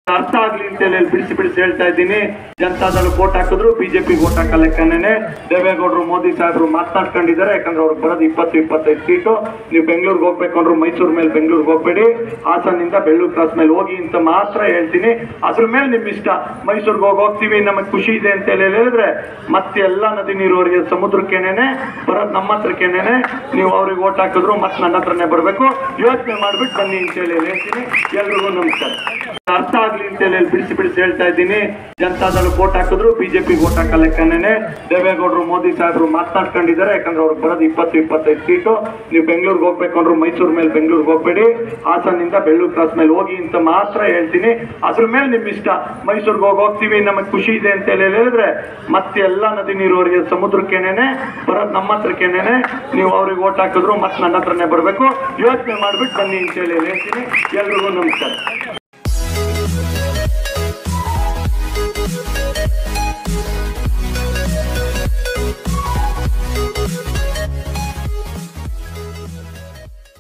ಅರ್ಥ ಆಗ್ಲಿ ಅಂತ ಹೇಳಿ ಬಿಡಿಸಿ ಬಿಡಿಸಿ ಹೇಳ್ತಾ ಇದ್ದೀನಿ ಜನತಾದಳ ಓಟ್ ಹಾಕಿದ್ರು ಬಿಜೆಪಿ ಓಟ್ ಹಾಕೋ ಲೆಕ್ಕನೇನೆ ದೇವೇಗೌಡರು ಮೋದಿ ಸಾಹೇಬರು ಮಾತನಾಡ್ಕೊಂಡಿದ್ದಾರೆ ಯಾಕಂದ್ರೆ ಅವ್ರಿಗೆ ಬರೋದು ಇಪ್ಪತ್ತು ಇಪ್ಪತ್ತೈದು ಸೀಟು ನೀವು ಬೆಂಗಳೂರಿಗೆ ಹೋಗ್ಬೇಕು ಅಂದ್ರು ಮೈಸೂರು ಮೇಲೆ ಬೆಂಗಳೂರಿಗೆ ಹೋಗ್ಬೇಡಿ ಹಾಸನಿಂದ ಬೆಳ್ಳೂರು ಕ್ರಾಸ್ ಮೇಲೆ ಹೋಗಿ ಅಂತ ಮಾತ್ರ ಹೇಳ್ತೀನಿ ಅದ್ರ ಮೇಲೆ ನಿಮ್ ಇಷ್ಟ ಮೈಸೂರಿಗೆ ಹೋಗಿ ಹೋಗ್ತೀವಿ ನಮಗೆ ಖುಷಿ ಇದೆ ಅಂತ ಹೇಳಿ ಹೇಳಿದ್ರೆ ಮತ್ತೆ ಎಲ್ಲ ನದಿ ನೀರು ಅವರಿಗೆ ಸಮುದ್ರಕ್ಕೇನೇನೆ ಬರೋದು ನಮ್ಮ ಹತ್ರಕ್ಕೇನೇನೆ ನೀವು ಅವ್ರಿಗೆ ಓಟ್ ಹಾಕಿದ್ರು ಮತ್ತೆ ನನ್ನ ಹತ್ರನೇ ಬರಬೇಕು ಯೋಚನೆ ಮಾಡ್ಬಿಟ್ಟು ಬನ್ನಿ ಅಂತ ಹೇಳಿ ಹೇಳ್ತೀನಿ ಎಲ್ರಿಗೂ ನಮಸ್ಕಾರ ಅರ್ಥ ಆಗ್ಲಿ ಅಂತ ಹೇಳಿ ಬಿಡಿಸಿ ಬಿಡಿಸಿ ಹೇಳ್ತಾ ಇದ್ದೀನಿ ಜನತಾದಳ ಓಟ್ ಹಾಕಿದ್ರು ಬಿಜೆಪಿ ಓಟ್ ಹಾಕೋ ಲೆಕ್ಕನೇನೆ ದೇವೇಗೌಡರು ಮೋದಿ ಸಾಹೇಬರು ಮಾತನಾಡ್ಕೊಂಡಿದ್ದಾರೆ ಯಾಕಂದ್ರೆ ಅವ್ರಿಗೆ ಬರೋದು ಇಪ್ಪತ್ತು ಇಪ್ಪತ್ತೈದು ಸೀಟು ನೀವು ಬೆಂಗಳೂರಿಗೆ ಹೋಗ್ಬೇಕು ಅಂದ್ರು ಮೈಸೂರು ಮೇಲೆ ಬೆಂಗಳೂರಿಗೆ ಹೋಗ್ಬೇಡಿ ಹಾಸನಿಂದ ಬೆಳ್ಳೂರು ಕ್ರಾಸ್ ಮೇಲೆ ಹೋಗಿ ಅಂತ ಮಾತ್ರ ಹೇಳ್ತೀನಿ ಅದ್ರ ಮೇಲೆ ನಿಮ್ ಇಷ್ಟ ಮೈಸೂರಿಗೆ ಹೋಗಿ ಹೋಗ್ತೀವಿ ನಮಗೆ ಖುಷಿ ಇದೆ ಅಂತ ಹೇಳಿ ಹೇಳಿದ್ರೆ ಮತ್ತೆ ಎಲ್ಲ ನದಿ ನೀರು ಅವರಿಗೆ ಸಮುದ್ರಕ್ಕೇನೇನೆ ಬರೋದು ನಮ್ಮ ಹತ್ರಕ್ಕೇನೇನೆ ನೀವು ಅವ್ರಿಗೆ ಓಟ್ ಹಾಕಿದ್ರು ಮತ್ತೆ ನನ್ನ ಹತ್ರನೇ ಬರಬೇಕು ಯೋಚನೆ ಮಾಡ್ಬಿಟ್ಟು ಬನ್ನಿ ಅಂತ ಹೇಳಿ ಹೇಳ್ತೀನಿ ಎಲ್ರಿಗೂ ನಮಸ್ಕಾರ